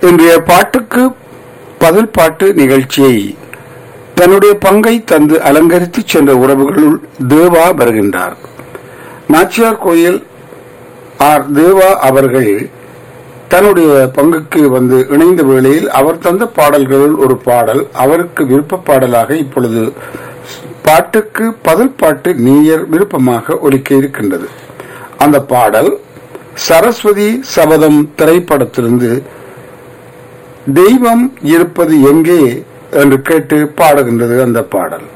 இன்றைய பாட்டுக்கு பதில் பாட்டு நிகழ்ச்சியை தன்னுடைய பங்கை தந்து அலங்கரித்து சென்ற உறவுகளுள் தேவா வருகின்றார் நாச்சியார் கோயில் ஆர் தேவா அவர்கள் தன்னுடைய பங்குக்கு வந்து இணைந்த வேளையில் அவர் தந்த பாடல்களுள் ஒரு பாடல் அவருக்கு விருப்ப பாடலாக இப்பொழுது பாட்டுக்கு பதில் பாட்டு நீயர் விருப்பமாக ஒலிக்க இருக்கின்றது அந்த பாடல் சரஸ்வதி சபதம் திரைப்படத்திலிருந்து தெய்வம் இருப்பது எங்கே என்று கேட்டு பாடுகின்றது அந்த பாடல்